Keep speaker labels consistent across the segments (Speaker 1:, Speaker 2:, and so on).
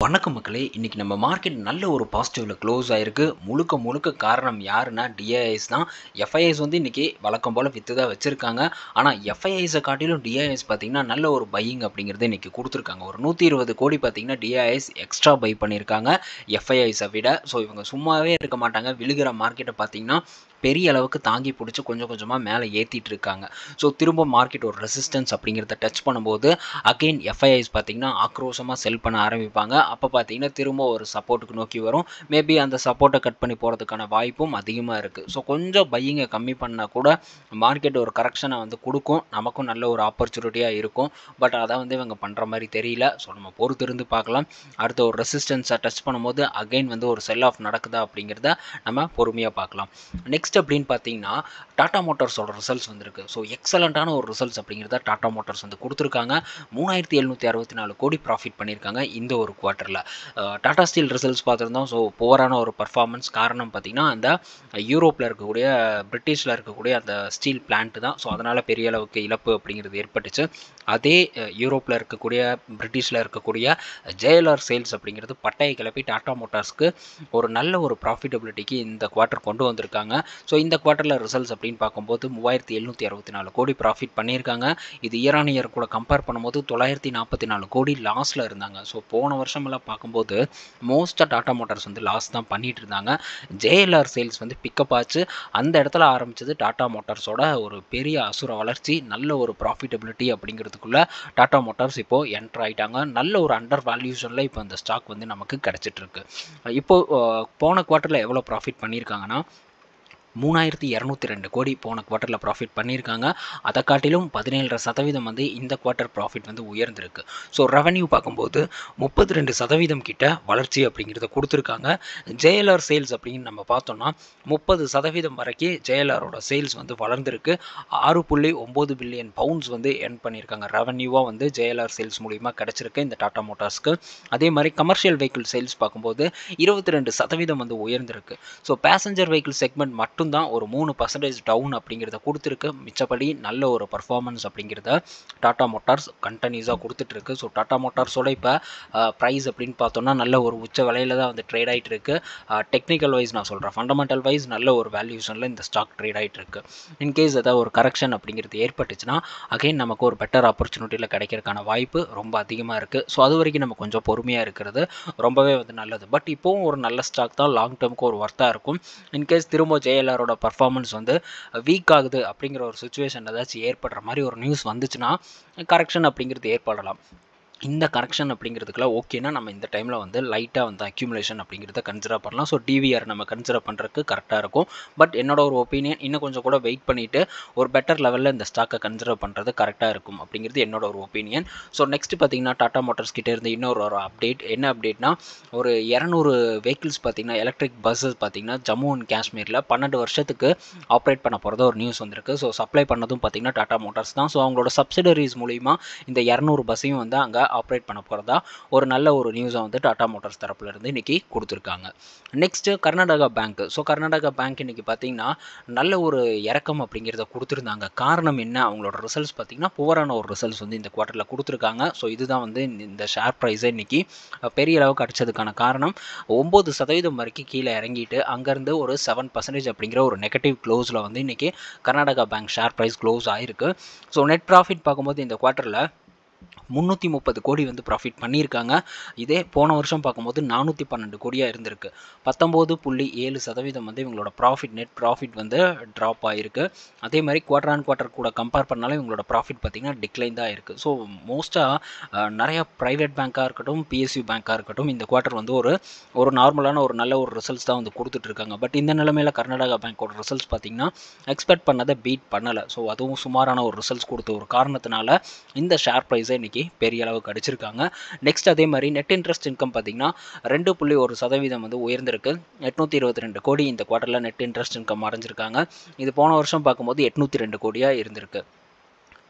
Speaker 1: வணக்கம் மக்களே இன்றைக்கி நம்ம மார்க்கெட் நல்ல ஒரு பாசிட்டிவில் க்ளோஸ் ஆகிருக்கு முழுக்க முழுக்க காரணம் யாருன்னா டிஐஎஸ் தான் எஃப்ஐஎஸ் வந்து இன்றைக்கி வழக்கம் போல் விற்று தான் வச்சுருக்காங்க ஆனால் எஃப்ஐஐஸை காட்டிலும் டிஐஎஸ் பார்த்திங்கன்னா நல்ல ஒரு பையிங் அப்படிங்கிறது இன்றைக்கி கொடுத்துருக்காங்க ஒரு நூற்றி இருபது கோடி பார்த்திங்கன்னா டிஐஎஸ் எக்ஸ்ட்ரா பை பண்ணியிருக்காங்க எஃப்ஐஐஸை விட ஸோ இவங்க சும்மாவே இருக்க மாட்டாங்க விழுகிற மார்க்கெட்டை பார்த்திங்கன்னா பெரிய அளவுக்கு தாங்கி பிடிச்சி கொஞ்சம் கொஞ்சமாக மேலே ஏற்றிட்டு இருக்காங்க ஸோ திரும்ப மார்க்கெட் ஒரு ரெசிஸ்டன்ஸ் அப்படிங்கிறத டச் பண்ணும்போது அகெயின் எஃப்ஐஐஸ் பார்த்திங்கன்னா ஆக்ரோஷமாக செல் பண்ண ஆரம்பிப்பாங்க அப்போ பார்த்தீங்கன்னா திரும்ப ஒரு சப்போர்ட்டுக்கு நோக்கி வரும் மேபி அந்த சப்போர்ட்டை கட் பண்ணி போகிறதுக்கான வாய்ப்பும் அதிகமாக இருக்குது ஸோ கொஞ்சம் பையிங்கை கம்மி பண்ணால் கூட மார்க்கெட் ஒரு கரெக்ஷனை வந்து கொடுக்கும் நமக்கும் நல்ல ஒரு ஆப்பர்ச்சுனிட்டியாக இருக்கும் பட் அதை வந்து இவங்க பண்ணுற மாதிரி தெரியல ஸோ நம்ம பொறுத்திருந்து பார்க்கலாம் அடுத்த ஒரு ரெசிஸ்டன்ஸை டச் பண்ணும்போது அகைன் வந்து ஒரு செல் ஆஃப் நடக்குதா அப்படிங்கிறத நம்ம பொறுமையாக பார்க்கலாம் நெக்ஸ்ட் அப்படின்னு பார்த்தீங்கன்னா டாடா மோட்டார்ஸோட ரிசல்ட்ஸ் வந்திருக்கு ஸோ எக்ஸலண்ட்டான ஒரு ரிசல்ட்ஸ் அப்படிங்கிறத டாடா மோட்டார்ஸ் வந்து கொடுத்துருக்காங்க மூணாயிரத்தி எழுநூற்றி அறுபத்தி நாலு கோடி ப்ராஃபிட் பண்ணியிருக்காங்க இந்த ஒரு குவார்ட்டரில் டாடா ஸ்டீல் ரிசல்ட்ஸ் பார்த்துருந்தோம் ஸோ புவரான ஒரு பர்ஃபார்மன்ஸ் காரணம் பார்த்திங்கன்னா அந்த யூரோப்பில் இருக்கக்கூடிய பிரிட்டிஷில் இருக்கக்கூடிய அந்த ஸ்டீல் பிளான்ட் தான் ஸோ அதனால் பெரிய அளவுக்கு இழப்பு அப்படிங்கிறது ஏற்பட்டுச்சு அதே யூரோப்பில் இருக்கக்கூடிய பிரிட்டிஷில் இருக்கக்கூடிய ஜேஎல்ஆர் சேல்ஸ் அப்படிங்கிறது பட்டையை கிளப்பி டாடா மோட்டார்ஸ்க்கு ஒரு நல்ல ஒரு ப்ராஃபிட்டபிலிட்டிக்கு இந்த குவார்ட்டர் கொண்டு வந்திருக்காங்க ஸோ இந்த குவார்ட்டரில் ரிசல்ட்ஸ் அப்படின்னு பார்க்கும்போது மூவாயிரத்தி எழுநூற்றி அறுபத்தி நாலு கோடி ப்ராஃபிட் பண்ணியிருக்காங்க இது இயர் ஆன் இயர் கூட கம்பேர் பண்ணும்போது தொள்ளாயிரத்தி நாற்பத்தி நாலு கோடி லாஸில் இருந்தாங்க ஸோ போன வருஷமெல்லாம் பார்க்கும்போது மோஸ்ட்டாக டாடா மோட்டார்ஸ் வந்து லாஸ் தான் பண்ணிட்டு இருந்தாங்க ஜேஎல்ஆர் சேல்ஸ் வந்து பிக்கப் ஆச்சு அந்த இடத்துல ஆரம்பித்தது டாடா மோட்டார்ஸோட ஒரு பெரிய அசுர வளர்ச்சி நல்ல ஒரு ப்ராஃபிட்டபிலிட்டி அப்படிங்கிறதுக்குள்ள டாடா மோட்டார்ஸ் இப்போது என்டர் ஆகிட்டாங்க நல்ல ஒரு அண்டர் வேல்யூஷனில் இப்போ அந்த ஸ்டாக் வந்து நமக்கு கிடச்சிட்ருக்கு இப்போது போன குவார்ட்டரில் எவ்வளோ ப்ராஃபிட் பண்ணியிருக்காங்கன்னா மூணாயிரத்தி இரநூத்தி ரெண்டு கோடி போன குவார்ட்டரில் ப்ராஃபிட் பண்ணியிருக்காங்க அதை காட்டிலும் பதினேழரை சதவீதம் வந்து இந்த குவார்ட்டர் ப்ராஃபிட் வந்து உயர்ந்திருக்கு ஸோ ரெவன்யூ பார்க்கும்போது முப்பத்தி ரெண்டு சதவீதம் கிட்ட வளர்ச்சி அப்படிங்கிறத கொடுத்துருக்காங்க ஜேஎல்ஆர் சேல்ஸ் அப்படின்னு நம்ம பார்த்தோம்னா முப்பது சதவீதம் வரைக்கும் ஜேஎல்ஆரோட சேல்ஸ் வந்து வளர்ந்துருக்கு ஆறு புள்ளி ஒம்பது பில்லியன் பவுண்ட்ஸ் வந்து எர்ன் பண்ணியிருக்காங்க ரெவன்யூவாக வந்து ஜேஎல்ஆர் சேல்ஸ் மூலிமா கிடச்சிருக்கு இந்த டாடா மோட்டார்ஸ்க்கு அதே மாதிரி கமர்ஷியல் வெஹிக்கிள் சேல்ஸ் பார்க்கும்போது இருபத்தி ரெண்டு சதவீதம் வந்து உயர்ந்திருக்கு ஸோ பேசஞ்சர் வெஹிக்கிள் செக்மெண்ட் மட்டும் மட்டும்தான் ஒரு மூணு பர்சன்டேஜ் டவுன் அப்படிங்கிறத கொடுத்துருக்கு மிச்சப்படி நல்ல ஒரு பர்ஃபார்மன்ஸ் அப்படிங்கிறத டாடா மோட்டார்ஸ் கண்டினியூஸாக கொடுத்துட்ருக்கு ஸோ டாடா மோட்டார்ஸோட இப்போ ப்ரைஸ் அப்படின்னு பார்த்தோம்னா நல்ல ஒரு உச்ச விலையில் தான் வந்து ட்ரேட் ஆகிட்டு இருக்கு டெக்னிக்கல் வைஸ் நான் சொல்கிறேன் ஃபண்டமெண்டல் வைஸ் நல்ல ஒரு வேல்யூஷனில் இந்த ஸ்டாக் ட்ரேட் ஆகிட்டு இருக்கு இன்கேஸ் ஏதாவது ஒரு கரெக்ஷன் அப்படிங்கிறது ஏற்பட்டுச்சுன்னா அகைன் நமக்கு ஒரு பெட்டர் ஆப்பர்ச்சுனிட்டியில் கிடைக்கிறதுக்கான வாய்ப்பு ரொம்ப அதிகமாக இருக்குது ஸோ அது வரைக்கும் நம்ம கொஞ்சம் பொறுமையாக இருக்கிறது ரொம்பவே வந்து நல்லது பட் இப்போவும் ஒரு நல்ல ஸ்டாக் தான் லாங் டேர்முக்கு ஒரு ஒர்த்தாக இருக்கும் இன்கேஸ் திரும்ப ஜேஎல்ஆர் எல்லாரோட பர்ஃபார்மன்ஸ் வந்து வீக் ஆகுது அப்படிங்கிற ஒரு சுச்சுவேஷன் ஏதாச்சும் ஏற்படுற மாதிரி ஒரு நியூஸ் வந்துச்சுன்னா கரெக்ஷன் அப்படிங்கிறது ஏற்படலாம் இந்த கரெக்ஷன் அப்படிங்கிறதுக்குலாம் ஓகேனா நம்ம இந்த டைமில் வந்து லைட்டாக வந்து அக்யூமுலேஷன் அப்படிங்கிறத கன்சிடர் பண்ணலாம் ஸோ டிவிஆர் நம்ம கன்சிடர் பண்ணுறதுக்கு கரெக்டாக இருக்கும் பட் என்னோட ஒரு ஒப்பீனியன் இன்னும் கொஞ்சம் கூட வெயிட் பண்ணிவிட்டு ஒரு பெட்டர் லெவலில் இந்த ஸ்டாக்கை கன்சிடர் பண்ணுறது கரெக்டாக இருக்கும் அப்படிங்கிறது என்னோட ஒரு ஒப்பீனியன் ஸோ நெக்ஸ்ட் பார்த்தீங்கன்னா டாடா மோட்டார்ஸ் கிட்டே இருந்து இன்னொரு ஒரு அப்டேட் என்ன அப்டேட்னா ஒரு இரநூறு வெஹிக்கிள்ஸ் பார்த்தீங்கன்னா எலக்ட்ரிக் பஸ்ஸஸ் பார்த்தீங்கன்னா ஜம்மு அண்ட் காஷ்மீரில் பன்னெண்டு வருஷத்துக்கு ஆப்ரேட் பண்ண போகிறதா ஒரு நியூஸ் வந்திருக்கு ஸோ சப்ளை பண்ணதும் பார்த்தீங்கன்னா டாடா மோட்டார்ஸ் தான் ஸோ அவங்களோட சப்சிடரிஸ் மூலிமா இந்த இரநூறு பஸ்ஸையும் வந்து அங்கே ஆப்ரேட் பண்ண போகிறதா ஒரு நல்ல ஒரு நியூஸை வந்து டாடா மோட்டார்ஸ் தரப்புலேருந்து இன்றைக்கி கொடுத்துருக்காங்க next Karnataka Bank so Karnataka Bank இன்றைக்கி பார்த்தீங்கன்னா நல்ல ஒரு இறக்கம் அப்படிங்கிறத கொடுத்துருந்தாங்க காரணம் என்ன அவங்களோட ரிசல்ட்ஸ் பார்த்திங்கன்னா புவரான ஒரு ரிசல்ட்ஸ் வந்து இந்த குவார்ட்டரில் கொடுத்துருக்காங்க ஸோ இதுதான் வந்து இந்த ஷேர் ப்ரைஸை இன்றைக்கி பெரிய அளவுக்கு அடித்ததுக்கான காரணம் ஒம்பது சதவீதம் வரைக்கும் கீழே இறங்கிட்டு அங்கேருந்து ஒரு செவன் பர்சன்டேஜ் அப்படிங்கிற ஒரு நெகட்டிவ் க்ளோஸில் வந்து இன்றைக்கி Karnataka Bank share price close ஆகிருக்கு ஸோ நெட் ப்ராஃபிட் பார்க்கும்போது இந்த குவார்ட்டரில் முந்நூற்றி முப்பது கோடி வந்து ப்ராஃபிட் பண்ணியிருக்காங்க இதே போன வருஷம் பார்க்கும்போது நானூற்றி பன்னெண்டு கோடியாக இருந்திருக்கு பத்தொம்போது புள்ளி ஏழு சதவீதம் வந்து இவங்களோட ப்ராஃபிட் நெட் ப்ராஃபிட் வந்து ட்ராப் ஆகிருக்கு அதே மாதிரி குவார்டர் ஆன் குவார்ட்டர் கூட கம்பேர் பண்ணாலும் இவங்களோட ப்ராஃபிட் பார்த்திங்கன்னா டிக்ளைன் தான் இருக்குது ஸோ மோஸ்ட்டாக நிறையா ப்ரைவேட் பேங்க்காக இருக்கட்டும் பிஎஸ்யூ பேங்க்காக இருக்கட்டும் இந்த குவார்ட்டர் வந்து ஒரு ஒரு நார்மலான ஒரு நல்ல ஒரு ரிசல்ட்ஸ் தான் வந்து கொடுத்துட்ருக்காங்க பட் இந்த நிலமையில் கர்நாடகா பேங்க்கோட ரிசல்ட்ஸ் பார்த்திங்கன்னா எக்ஸ்பெக்ட் பண்ணதை பீட் பண்ணலை ஸோ அதுவும் சுமாரான ஒரு ரிசல்ட்ஸ் கொடுத்த ஒரு காரணத்தினால இந்த ஷேர் ப்ரைஸை இன்றைக்கி பெரிய அளவுக்கு அடிச்சிருக்காங்க நெக்ஸ்ட் அதே மாதிரி நெட் இன்ட்ரெஸ்ட் இன்கம் பார்த்திங்கன்னா ரெண்டு புள்ளி ஒரு சதவீதம் வந்து உயர்ந்திருக்கு எட்நூற்றி இருபத்தி ரெண்டு கோடி இந்த குவார்ட்டரில் நெட் இன்ட்ரெஸ்ட் இன்கம் அடைஞ்சிருக்காங்க இது போன வருஷம் பார்க்கும்போது எட்நூற்றி ரெண்டு கோடியாக இருந்திருக்கு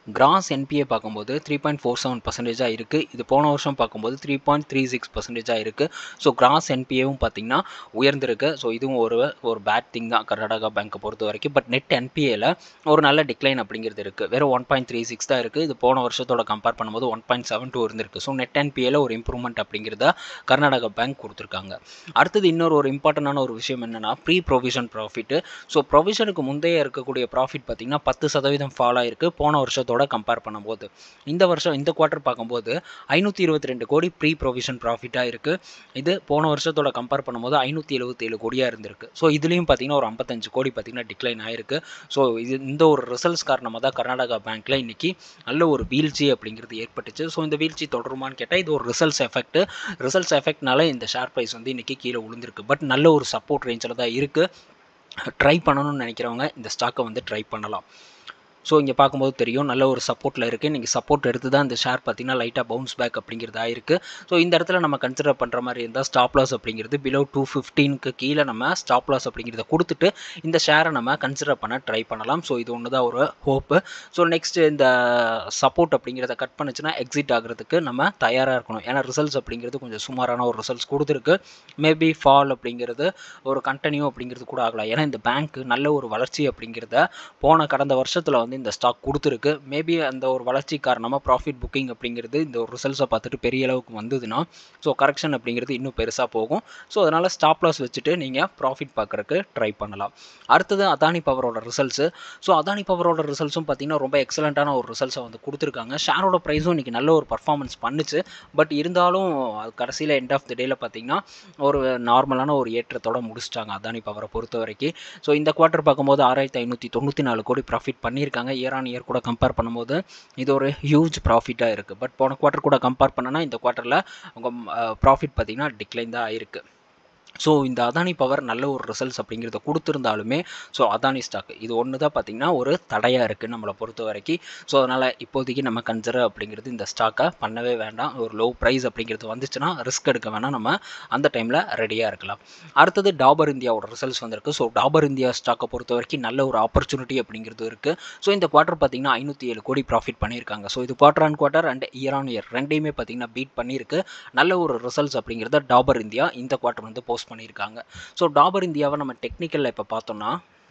Speaker 1: கிராஸ் என்பிஏ பார்க்கும்போது த்ரீ பாயிண்ட் ஃபோர் செவன் பர்சன்டேஜாக இருக்குது இது போன வருஷம் பார்க்கும்போது த்ரீ பாயிண்ட் த்ரீ சிக்ஸ் பர்சன்டேஜாக இருக்குது ஸோ கிராஸ் என்பிஏவும் பார்த்திங்கன்னா உயர்ந்திருக்கு ஸோ இதுவும் ஒரு ஒரு பேட் திங் தான் கர்நாடகா பேங்க்கை பொறுத்த வரைக்கும் பட் நெட் என்பிஏல ஒரு நல்ல டிக்ளைன் அப்படிங்கிறது இருக்குது வெறும் ஒன் பாயிண்ட் த்ரீ சிக்ஸ் தான் இருக்குது இது போன வருஷத்தோட கம்பேர் பண்ணும்போது ஒன் பாயிண்ட் செவன் டூ இருந்திருக்கு ஸோ நெட் என்பிஏல ஒரு இம்ப்ரூவ்மெண்ட் அப்படிங்கிறத கர்நாடகா பேங்க் கொடுத்துருக்காங்க அடுத்தது இன்னொரு ஒரு இம்பார்ட்டண்டான ஒரு விஷயம் என்னென்னா ப்ரீ ப்ரொவிஷன் ப்ராஃபிட்டு ஸோ ப்ரொவிஷனுக்கு முந்தைய இருக்கக்கூடிய ப்ராஃபிட் பார்த்திங்கன்னா பத்து சதவீதம் ஃபால் ஆயிருக்கு போன வருஷத்தோட கம்பேர் பண்ணும்போது இந்த வருஷம் இந்த குவார்ட்டர் பார்க்கும்போது ஐநூற்றி இருபத்தி ரெண்டு கோடி ப்ரீ ப்ரொவிஷன் ப்ராஃபிட்டாக இருக்குது இது போன வருஷத்தோட கம்பேர் பண்ணும்போது ஐநூற்றி எழுபத்தேழு கோடியாக இருந்திருக்கு ஸோ இதுலேயும் பார்த்தீங்கன்னா ஒரு ஐம்பத்தஞ்சு கோடி பார்த்தீங்கன்னா டிக்ளைன் ஆயிருக்கு ஸோ இது இந்த ஒரு ரிசல்ட்ஸ் காரணமாக தான் கர்நாடகா பேங்க்கில் இன்றைக்கி நல்ல ஒரு வீழ்ச்சி அப்படிங்கிறது ஏற்பட்டுச்சு ஸோ இந்த வீழ்ச்சி தொடருமான்னு கேட்டால் இது ஒரு ரிசல்ட்ஸ் எஃபெக்ட் ரிசல்ட்ஸ் எஃபெக்ட்னால இந்த ஷேர் ப்ரைஸ் வந்து இன்றைக்கி கீழே விழுந்திருக்கு பட் நல்ல ஒரு சப்போர்ட் ரேஞ்சில் தான் இருக்குது ட்ரை பண்ணணும்னு நினைக்கிறவங்க இந்த ஸ்டாக்கை வந்து ட்ரை பண்ணலாம் ஸோ இங்கே பார்க்கும்போது தெரியும் நல்ல ஒரு சப்போர்ட்டில் இருக்குது இன்றைக்கி சப்போர்ட் எடுத்து தான் இந்த ஷேர் பார்த்திங்கன்னா லைட்டாக பவுன்ஸ் பேக் அப்படிங்கிறது ஆயிருக்கு ஸோ இந்த இடத்துல நம்ம கன்சிடர் பண்ணுற மாதிரி இருந்தால் ஸ்டாப் லாஸ் அப்படிங்கிறது பிலோ டூ ஃபிஃப்டீனுக்கு கீழே நம்ம ஸ்டாப் லாஸ் அப்படிங்கிறத கொடுத்துட்டு இந்த ஷேரை நம்ம கன்சிடர் பண்ண ட்ரை பண்ணலாம் ஸோ இது ஒன்று தான் ஒரு ஹோப்பு ஸோ நெக்ஸ்ட் இந்த சப்போர்ட் அப்படிங்கிறத கட் பண்ணுச்சுன்னா எக்ஸிட் ஆகிறதுக்கு நம்ம தயாராக இருக்கணும் ஏன்னா ரிசல்ட்ஸ் அப்படிங்கிறது கொஞ்சம் சுமாரான ஒரு ரிசல்ட்ஸ் கொடுத்துருக்கு மேபி ஃபால் அப்படிங்கிறது ஒரு கண்டினியூ அப்படிங்கிறது கூட ஆகலாம் ஏன்னா இந்த பேங்க் நல்ல ஒரு வளர்ச்சி அப்படிங்கிறத போன கடந்த வருஷத்தில் வந்து இந்த ஸ்டாக் கொடுத்துருக்கு மேபி அந்த ஒரு வளர்ச்சி காரணமாக ப்ராஃபிட் புக்கிங் அப்படிங்கிறது இந்த ஒரு ரிசல்ட்ஸை பார்த்துட்டு பெரிய அளவுக்கு வந்ததுன்னா ஸோ கரெக்ஷன் அப்படிங்கிறது இன்னும் பெருசாக போகும் ஸோ அதனால் ஸ்டாப் லாஸ் வச்சுட்டு நீங்கள் ப்ராஃபிட் பார்க்குறக்கு ட்ரை பண்ணலாம் அடுத்தது அதானி பவரோட ரிசல்ட்ஸு ஸோ அதானி பவரோட ரிசல்ட்ஸும் பார்த்தீங்கன்னா ரொம்ப எக்ஸலண்ட்டான ஒரு ரிசல்ட்ஸை வந்து கொடுத்துருக்காங்க ஷேரோட ப்ரைஸும் இன்றைக்கி நல்ல ஒரு பர்ஃபார்மன்ஸ் பண்ணுச்சு பட் இருந்தாலும் அது கடைசியில் எண்ட் ஆஃப் த டேயில் பார்த்தீங்கன்னா ஒரு நார்மலான ஒரு ஏற்றத்தோட முடிச்சிட்டாங்க அதானி பவரை பொறுத்த வரைக்கும் ஸோ இந்த குவார்ட்டர் பார்க்கும்போது ஆறாயிரத்தி ஐநூற்றி தொண்ணூற்றி நாலு கோடி ப்ராஃபிட் பண்ணியிருக்காங்க இயர் ஆன் இயர் கூட கம்பேர் பண்ணும்போது இது ஒரு ஹியூஜ் ப்ராஃபிட்டாக இருக்குது பட் போன குவார்ட்டர் கூட கம்பேர் பண்ணனா இந்த குவார்ட்டரில் உங்கள் ப்ராஃபிட் பார்த்திங்கன்னா டிக்ளைன் தான் ஆயிருக்கு ஸோ இந்த அதானி பவர் நல்ல ஒரு ரிசல்ட்ஸ் அப்படிங்கிறத கொடுத்துருந்தாலுமே ஸோ அதானி ஸ்டாக் இது ஒன்று தான் பார்த்திங்கன்னா ஒரு தடையாக இருக்குது நம்மளை பொறுத்த வரைக்கும் ஸோ அதனால் இப்போதைக்கு நம்ம கன்சிடர் அப்படிங்கிறது இந்த ஸ்டாக்கை பண்ணவே வேண்டாம் ஒரு லோ ப்ரைஸ் அப்படிங்கிறது வந்துச்சுன்னா ரிஸ்க் எடுக்க வேணாம் நம்ம அந்த டைமில் ரெடியாக இருக்கலாம் அடுத்தது டாபர் இந்தியாவோட ரிசல்ட்ஸ் வந்திருக்கு ஸோ டாபர் இந்தியா ஸ்டாக்கை பொறுத்த வரைக்கும் நல்ல ஒரு ஆப்பர்ச்சுனிட்டி அப்படிங்கிறது இருக்குது ஸோ இந்த குவார்ட்டர் பார்த்திங்கன்னா ஐநூற்றி ஏழு கோடி ப்ராஃபிட் பண்ணியிருக்காங்க ஸோ இது quarter on quarter and year on year ரெண்டையுமே பார்த்திங்கன்னா பீட் பண்ணியிருக்கு நல்ல ஒரு ரிசல்ட்ஸ் அப்படிங்கிறத டாபர் இந்தியா இந்த குவார்ட்டர் வந்து போஸ்ட் பண்ணியிருக்காங்க ஸோ டாபர் இந்தியாவை நம்ம டெக்னிக்கலில் இப்போ பார்த்தோம்னா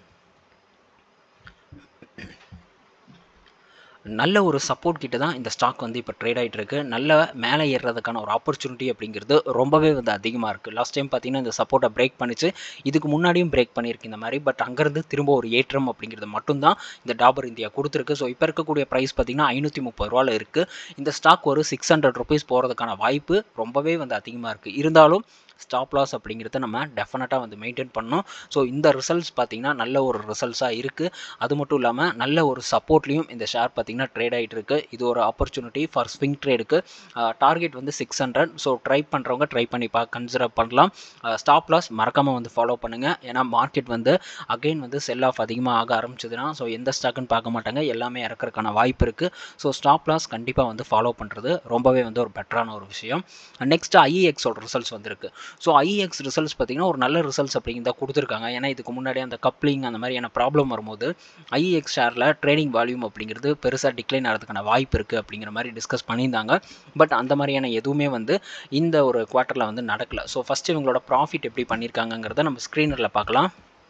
Speaker 1: நல்ல ஒரு சப்போர்ட் கிட்ட தான் இந்த ஸ்டாக் வந்து இப்போ ட்ரேட் ஆகிட்டு இருக்கு நல்ல மேலே ஏறுறதுக்கான ஒரு ஆப்பர்ச்சுனிட்டி அப்படிங்கிறது ரொம்பவே வந்து அதிகமாக இருக்குது லாஸ்ட் டைம் பார்த்தீங்கன்னா இந்த சப்போர்ட்டை பிரேக் பண்ணிச்சு இதுக்கு முன்னாடியும் பிரேக் பண்ணியிருக்கு இந்த மாதிரி பட் அங்கேருந்து திரும்ப ஒரு ஏற்றம் அப்படிங்கிறது மட்டும்தான் இந்த டாபர் இந்தியா கொடுத்துருக்கு ஸோ இப்போ இருக்கக்கூடிய ப்ரைஸ் பார்த்தீங்கன்னா ஐநூற்றி முப்பது ரூபாவில் இருக்குது இந்த ஸ்டாக் ஒரு சிக்ஸ் ஹண்ட்ரட் ருபீஸ் போகிறதுக்கான வாய்ப்பு ரொம்பவே வந்து அதிகமாக இருக்குது இருந்தாலும் ஸ்டாப் லாஸ் அப்படிங்கிறத நம்ம டெஃபினட்டாக வந்து மெயின்டைன் பண்ணணும் ஸோ இந்த ரிசல்ட்ஸ் பார்த்திங்கன்னா நல்ல ஒரு ரிசல்ட்ஸாக இருக்குது அது மட்டும் இல்லாமல் நல்ல ஒரு சப்போர்ட்லேயும் இந்த ஷேர் பார்த்திங்கன்னா ட்ரேட் ஆகிட்டு இருக்கு இது ஒரு ஆப்பர்ச்சுனிட்டி ஃபார் ஸ்விங் ட்ரேடுக்கு டார்கெட் வந்து சிக்ஸ் ஹண்ட்ரட் ஸோ ட்ரை பண்ணுறவங்க ட்ரை பண்ணி பா கன்சிடர் பண்ணலாம் ஸ்டாப் லாஸ் மறக்காமல் வந்து ஃபாலோ பண்ணுங்கள் ஏன்னா மார்க்கெட் வந்து அகைன் வந்து செல் ஆஃப் அதிகமாக ஆக ஆரம்பிச்சதுன்னா ஸோ எந்த ஸ்டாக்குன்னு பார்க்க மாட்டாங்க எல்லாமே இறக்குறதுக்கான வாய்ப்பு இருக்குது ஸோ ஸ்டாப் லாஸ் கண்டிப்பாக வந்து ஃபாலோ பண்ணுறது ரொம்பவே வந்து ஒரு பெட்டரான ஒரு விஷயம் நெக்ஸ்ட் ஐஇஎக்ஸோட ரிசல்ட்ஸ் வந்திருக்கு ஸோ ஐஎக்ஸ் ரிசல்ட்ஸ் பார்த்திங்கன்னா ஒரு நல்ல ரிசல்ட்ஸ் அப்படிங்கிறத கொடுத்துருக்காங்க ஏன்னா இதுக்கு முன்னாடி அந்த கப்ளிங் அந்த மாதிரியான ப்ராப்ளம் வரும்போது ஐஎக்ஸ் ஷேரில் ட்ரேடிங் வால்யூம் அப்படிங்கிறது பெருசாக டிக்ளைன் ஆகிறதுக்கான வாய்ப்பு இருக்குது அப்படிங்கிற மாதிரி டிஸ்கஸ் பண்ணியிருந்தாங்க பட் அந்த மாதிரியான எதுவுமே வந்து இந்த ஒரு குவார்ட்டரில் வந்து நடக்கல ஸோ ஃபஸ்ட்டு இவங்களோட ப்ராஃபிட் எப்படி பண்ணியிருக்காங்கிறத நம்ம ஸ்க்ரீனரில் பார்க்கலாம்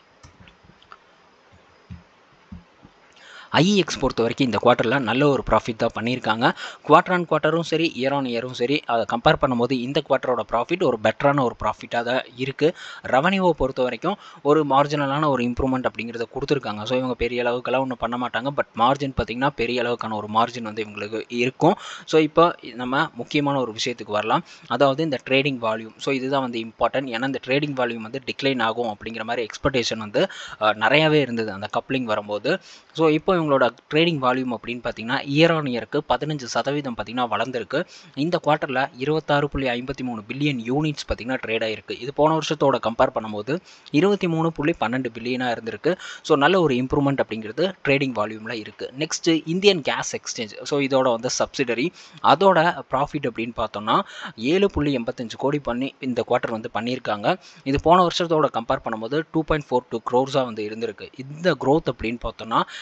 Speaker 1: ஐஇஎக்ஸ் பொறுத்த வரைக்கும் இந்த குவார்ட்டரில் நல்ல ஒரு ப்ராஃபிட் தான் பண்ணியிருக்காங்க குவார்டர் ஆன் குவார்ட்டரும் சரி இயர் ஆன் இயரும் சரி அதை கம்பேர் பண்ணும்போது இந்த குவார்ட்டரோட ப்ராஃபிட் ஒரு பெட்டரான ஒரு ப்ராஃபிட்டாக தான் இருக்குது ரெவன்யூவை பொறுத்த வரைக்கும் ஒரு மார்ஜினலான ஒரு இம்ப்ரூவ்மெண்ட் அப்படிங்கிறத கொடுத்துருக்காங்க ஸோ இவங்க பெரிய அளவுக்கெல்லாம் ஒன்றும் பண்ண மாட்டாங்க பட் மார்ஜின் பார்த்திங்கன்னா பெரிய அளவுக்கான ஒரு மார்ஜின் வந்து இவங்களுக்கு இருக்கும் ஸோ இப்போ நம்ம முக்கியமான ஒரு விஷயத்துக்கு வரலாம் அதாவது இந்த ட்ரேடிங் வால்யூம் ஸோ இதுதான் வந்து இம்பார்ட்டன்ட் ஏன்னா இந்த ட்ரேடிங் வால்யூம் வந்து டிக்ளைன் ஆகும் அப்படிங்கிற மாதிரி எக்ஸ்பெக்டேஷன் வந்து நிறையாவே இருந்தது அந்த கப்ளிங் வரும்போது ஸோ இப்போ இவங்களோட ட்ரேடிங் வால்யூம் அப்படின்னு பார்த்தீங்கன்னா இயர் ஆன் இயருக்கு பதினஞ்சு சதவீதம் பார்த்தீங்கன்னா வளர்ந்துருக்கு இந்த குவார்ட்டரில் இருபத்தாறு புள்ளி ஐம்பத்தி மூணு பில்லியன் யூனிட்ஸ் பார்த்தீங்கன்னா ட்ரேட் ஆயிருக்கு இது போன வருஷத்தோட கம்பேர் பண்ணும்போது இருபத்தி மூணு புள்ளி பன்னெண்டு பில்லியனாக இருந்திருக்கு ஸோ நல்ல ஒரு இம்ப்ரூவ்மெண்ட் அப்படிங்கிறது ட்ரேடிங் வால்யூமில் இருக்குது next Indian Gas Exchange so இதோட வந்து சப்சிடரி அதோட ப்ராஃபிட் அப்படின்னு பார்த்தோம்னா ஏழு புள்ளி எண்பத்தஞ்சு கோடி பண்ணி இந்த குவார்ட்டர் வந்து பண்ணியிருக்காங்க இது போன வருஷத்தோட கம்பேர் பண்ணும்போது டூ பாயிண்ட் ஃபோர் டூ க்ரோர்ஸாக வந்து இருந்திருக்கு இந்த க்ரோத் அப்படின்னு பார்த்தோம்னா இரநூத்தி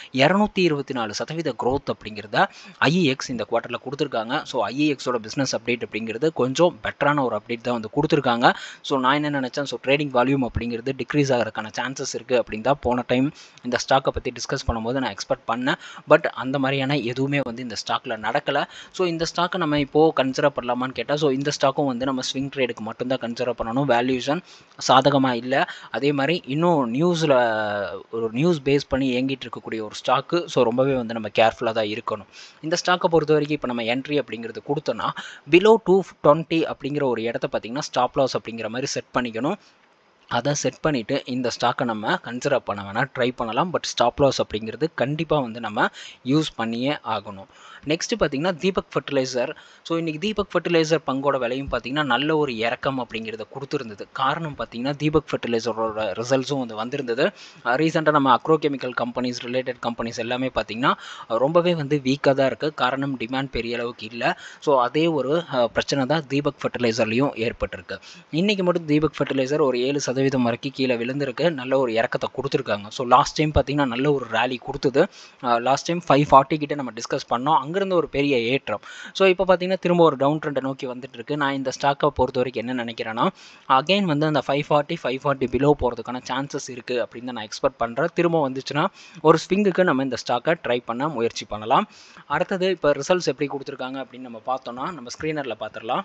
Speaker 1: இரநூத்தி இருபத்தி நாலு சதவீத க்ரோத் அப்படிங்கிறத ஐஇஎக்ஸ் இந்த குவார்ட்டரில் கொடுத்துருக்காங்க ஸோ ஐஇஎக்ஸோட பிஸ்னஸ் அப்டேட் அப்படிங்கிறது கொஞ்சம் பெட்டரான ஒரு அப்டேட் தான் வந்து கொடுத்துருக்காங்க ஸோ நான் என்ன நினச்சேன் ஸோ ட்ரேடிங் வால்யூம் அப்படிங்கிறது டிக்ரீஸ் ஆகிறதுக்கான சான்சஸ் இருக்குது அப்படின்னு தான் போன டைம் இந்த ஸ்டாக்கை பற்றி டிஸ்கஸ் பண்ணும்போது நான் எக்ஸ்பெக்ட் பண்ணேன் பட் அந்த மாதிரியான எதுவுமே வந்து இந்த ஸ்டாக்கில் நடக்கலை ஸோ இந்த ஸ்டாக்கை நம்ம இப்போது கன்சிடர் பண்ணலாமான்னு கேட்டால் ஸோ இந்த ஸ்டாக்கும் வந்து நம்ம ஸ்விங் ட்ரேடுக்கு மட்டும்தான் கன்சிடர் பண்ணணும் வேல்யூஷன் சாதகமாக இல்லை அதே மாதிரி இன்னும் நியூஸில் ஒரு நியூஸ் பேஸ் பண்ணி இயங்கிட்டு இருக்கக்கூடிய ஒரு ஸ்டாக்கு ஸோ ரொம்பவே வந்து நம்ம கேர்ஃபுல்லாக தான் இருக்கணும் இந்த ஸ்டாக்கை பொறுத்த வரைக்கும் இப்போ நம்ம என்ட்ரி அப்படிங்கிறது கொடுத்தோன்னா பிலோ டூ டுவெண்ட்டி அப்படிங்கிற ஒரு இடத்த பார்த்திங்கன்னா ஸ்டாப் லாஸ் அப்படிங்கிற மாதிரி செட் பண்ணிக்கணும் அதை செட் பண்ணிவிட்டு இந்த ஸ்டாக்கை நம்ம கன்சிடர் பண்ண வேணால் ட்ரை பண்ணலாம் பட் ஸ்டாப் லாஸ் அப்படிங்கிறது கண்டிப்பாக வந்து நம்ம யூஸ் பண்ணியே ஆகணும் நெக்ஸ்ட்டு பார்த்திங்கன்னா தீபக் ஃபர்டிலைசர் ஸோ இன்றைக்கி தீபக் ஃபர்டிலைசர் பங்கோட விலையும் பார்த்திங்கன்னா நல்ல ஒரு இறக்கம் அப்படிங்கிறத கொடுத்துருந்தது காரணம் பார்த்திங்கன்னா தீபக் ஃபர்டிலைசரோட ரிசல்ட்ஸும் வந்து வந்திருந்தது ரீசெண்டாக நம்ம agro chemical companies related companies எல்லாமே பார்த்திங்கன்னா ரொம்பவே வந்து வீக்காக தான் இருக்குது காரணம் டிமாண்ட் பெரிய அளவுக்கு இல்லை ஸோ அதே ஒரு பிரச்சனை தான் தீபக் ஃபர்டிலைசர்லேயும் ஏற்பட்டிருக்கு இன்றைக்கி மட்டும் தீபக் ஃபர்டிலைசர் ஒரு ஏழு சதவீதம் வரைக்கும் கீழே விழுந்திருக்கு நல்ல ஒரு இறக்கத்தை கொடுத்துருக்காங்க ஸோ லாஸ்ட் டைம் பார்த்திங்கன்னா நல்ல ஒரு ரேலி கொடுத்தது லாஸ்ட் டைம் ஃபைவ் ஃபார்ட்டி கிட்ட நம்ம டிஸ்கஸ் பண்ணோம் அங்கேருந்து ஒரு பெரிய ஏற்றம் ஸோ இப்போ பார்த்தீங்கன்னா திரும்ப ஒரு டவுன் ட்ரெண்டை நோக்கி வந்துட்டு இருக்கு நான் இந்த ஸ்டாக்கை பொறுத்த வரைக்கும் என்ன நினைக்கிறேன்னா அகைன் வந்து அந்த five forty five forty below போகிறதுக்கான சான்சஸ் இருக்குது அப்படின்னு நான் எக்ஸ்பெக்ட் பண்ணுறேன் திரும்ப வந்துச்சுன்னா ஒரு ஸ்விங்குக்கு நம்ம இந்த ஸ்டாக்கை ட்ரை பண்ண முயற்சி பண்ணலாம் அடுத்தது இப்போ ரிசல்ட்ஸ் எப்படி கொடுத்துருக்காங்க அப்படின்னு நம்ம பார்த்தோன்னா நம்ம ஸ்க்ரீனரில் பார்த்துடலாம்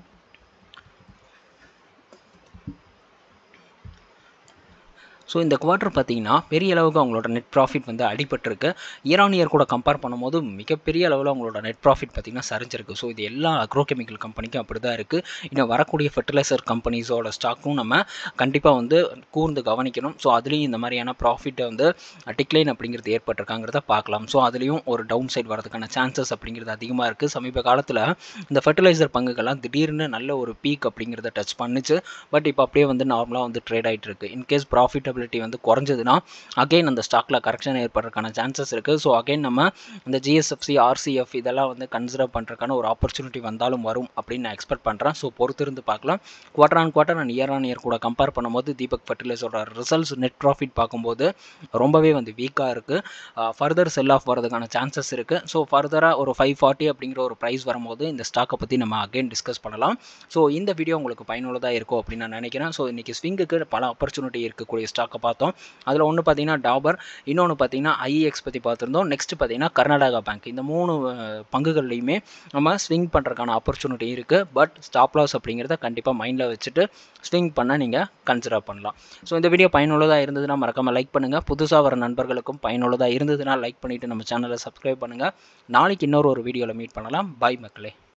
Speaker 1: ஸோ இந்த குவார்ட்டர் பார்த்தீங்கன்னா பெரிய அளவுக்கு அவங்களோட நெட் ப்ராஃபிட் வந்து அடிபட்டிருக்கு இயர் ஆன் இயர் கூட கம்பேர் பண்ணும்போது மிகப்பெரிய அளவில் அவங்களோட நெட் ப்ராஃபிட் பார்த்திங்கன்னா சரிஞ்சிருக்கு ஸோ இது எல்லா அக்ரோ கெமிக்கல் கம்பெனிக்கும் அப்படி தான் இருக்குது இன்னும் வரக்கூடிய ஃபெர்டிலைசர் கம்பெனிஸோட ஸ்டாக்கும் நம்ம கண்டிப்பாக வந்து கூர்ந்து கவனிக்கணும் ஸோ அதுலேயும் இந்த மாதிரியான ப்ராஃபிட்டை வந்து டிக்ளைன் அப்படிங்கிறது ஏற்பட்டிருக்காங்கிறத பார்க்கலாம் ஸோ அதுலேயும் ஒரு டவுன் சைட் வரதுக்கான சான்சஸ் அப்படிங்கிறது அதிகமாக இருக்குது சமீப காலத்தில் இந்த ஃபெர்டிலைசர் பங்குகள்லாம் திடீர்னு நல்ல ஒரு பீக் அப்படிங்கிறத டச் பண்ணுச்சு பட் இப்போ அப்படியே வந்து நார்மலாக வந்து ட்ரேட் ஆகிட்டு இருக்கு இன்கேஸ் ப்ராஃபிட்டபிள் ப்ராஃபிட்டபிலிட்டி வந்து குறைஞ்சதுன்னா அகைன் அந்த ஸ்டாக்கில் கரெக்ஷன் ஏற்படுறதுக்கான சான்சஸ் இருக்குது ஸோ அகைன் நம்ம இந்த ஜிஎஸ்எஃப்சி ஆர்சிஎஃப் இதெல்லாம் வந்து கன்சிடர் பண்ணுறதுக்கான ஒரு ஆப்பர்ச்சுனிட்டி வந்தாலும் வரும் அப்படின்னு நான் எக்ஸ்பெக்ட் பண்ணுறேன் ஸோ பொறுத்திருந்து பார்க்கலாம் quarter on quarter and year on year கூட கம்பேர் பண்ணும்போது தீபக் ஃபர்டிலைசரோட ரிசல்ட்ஸ் நெட் ப்ராஃபிட் பார்க்கும்போது ரொம்பவே வந்து வீக்காக இருக்குது ஃபர்தர் செல் ஆஃப் வரதுக்கான சான்சஸ் இருக்குது ஸோ ஃபர்தராக ஒரு ஃபைவ் ஃபார்ட்டி அப்படிங்கிற ஒரு ப்ரைஸ் வரும்போது இந்த ஸ்டாக்கை பற்றி நம்ம அகைன் டிஸ்கஸ் பண்ணலாம் ஸோ இந்த வீடியோ உங்களுக்கு பயனுள்ளதாக இருக்கும் அப்படின்னு நான் நினைக்கிறேன் ஸோ இன்றைக்கி ஸ்விங்குக்கு பல ஆப்பர்ச்சுனிட்டி இருக்கக்கூடிய ஸ்டாக்கை பார்த்தோம் அதில் ஒன்று பார்த்தீங்கன்னா டாபர் இன்னொன்று பார்த்தீங்கன்னா ஐஇஎக்ஸ் பற்றி பார்த்துருந்தோம் நெக்ஸ்ட் பார்த்தீங்கன்னா கர்நாடகா பேங்க் இந்த மூணு பங்குகள்லையுமே நம்ம ஸ்விங் பண்ணுறதுக்கான ஆப்பர்ச்சுனிட்டி இருக்குது பட் ஸ்டாப் லாஸ் அப்படிங்கிறத கண்டிப்பாக மைண்டில் வச்சுட்டு ஸ்விங் பண்ண நீங்கள் கன்சிடர் பண்ணலாம் ஸோ இந்த வீடியோ பயனுள்ளதாக இருந்ததுன்னா மறக்காமல் லைக் பண்ணுங்கள் புதுசாக வர நண்பர்களுக்கும் பயனுள்ளதாக இருந்ததுன்னா லைக் பண்ணிவிட்டு நம்ம சேனலை சப்ஸ்கிரைப் பண்ணுங்கள் நாளைக்கு இன்னொரு ஒரு வீடியோவில் மீட் பண்ணலாம் பாய் மக்களே